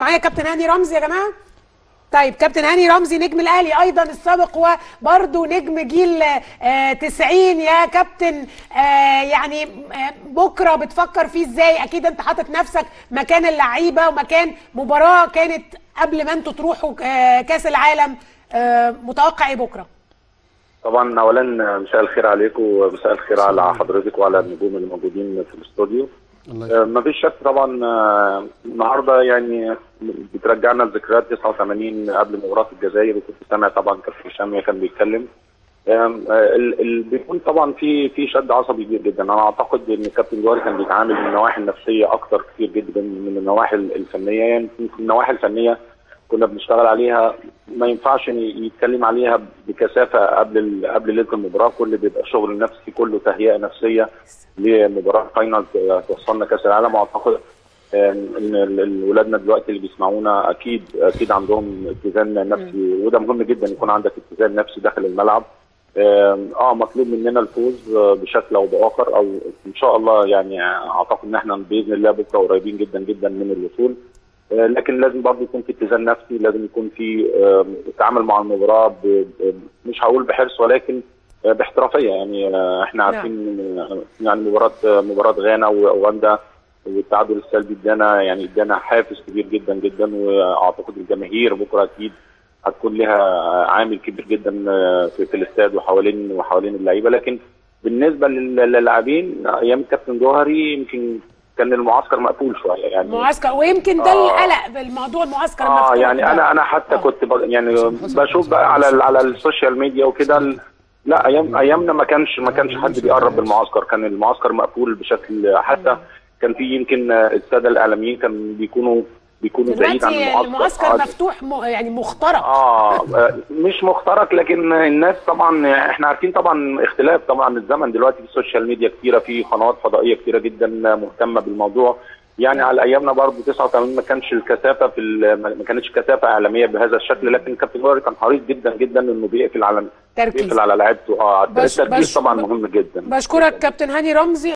معايا كابتن هاني رمزي يا جماعه طيب كابتن هاني رمزي نجم الاهلي ايضا السابق وبرده نجم جيل آه 90 يا كابتن آه يعني آه بكره بتفكر فيه ازاي اكيد انت حاطط نفسك مكان اللعيبه ومكان مباراه كانت قبل ما انتوا تروحوا آه كاس العالم آه متوقع ايه بكره طبعا اولا مساء الخير عليكم ومساء الخير على حضرتك وعلى النجوم اللي موجودين في الاستوديو ما فيش شك طبعا آه، النهارده يعني بترجعنا لذكريات 89 قبل مباراه الجزائر وكنت سامع طبعا كابتن هشام كان بيتكلم آم، آه، ال- ال- بيكون طبعا في في شد عصبي كبير جدا انا اعتقد ان الكابتن جوهري كان بيتعامل من النواحي النفسيه اكتر كتير جدا من النواحي الفنيه يعني في النواحي الفنيه كنا بنشتغل عليها ما ينفعش ن- يتكلم عليها بكثافه قبل ال- قبل ليله المباراه كل بيبقى شغل نفسي كله تهيئه نفسيه لمباراه فاينل توصلنا كاس العالم واعتقد ان إن ال- ال- ولادنا دلوقتي اللي بيسمعونا اكيد اكيد عندهم اتزان نفسي وده مهم جدا يكون عندك اتزان نفسي داخل الملعب آم، اه مطلوب مننا الفوز آه، بشكل او باخر او ان شاء الله يعني اعتقد ان احنا باذن الله بكره قريبين جدا جدا من الوصول آه، لكن لازم برضه يكون في اتزان نفسي لازم يكون في آم، التعامل مع المباراه ب- ب- مش هقول بحرص ولكن آه، باحترافيه يعني آه، احنا نعم. عارفين آه، يعني مباراه آه، مباراه غانا واوغندا والتعادل السلبي ادانا يعني ادانا حافز كبير جدا جدا واعتقد الجماهير بكره اكيد هتكون لها عامل كبير جدا في, في الاستاد وحوالين وحوالين اللعيبه لكن بالنسبه لل- للاعبين ايام الكابتن جوهري يمكن كان المعسكر مقفول شويه يعني معسكر ويمكن ده آه. القلق بالموضوع المعسكر اه المفتوح يعني ده. انا انا حتى آه. كنت ب- يعني بشوف بقى على ال- على السوشيال ميديا وكده ال- لا ايام ايامنا ما كانش ما كانش حد بيقرب بالمعسكر كان المعسكر مقفول بشكل حتى كان في يمكن الساده الاعلاميين كانوا بيكونوا بيكونوا بعيد عن دلوقتي المعسكر المعسكر آه، مفتوح م... يعني مخترق اه آه، مش مخترق لكن الناس طبعا احنا عارفين طبعا اختلاف طبعا الزمن دلوقتي في السوشيال ميديا كتيره في قنوات فضائيه كتيره جدا مهتمه بالموضوع يعني على ايامنا برضه 89 ما كانش الكثافه في ال- ما كانتش كثافه اعلاميه بهذا الشكل لكن كابتن جوهري كان حريص جدا جدا انه بيقفل على تركيز بيقفل على لعيبته اه بش- التركيز بش- طبعا مهم جدا بشكرك كابتن هاني رمزي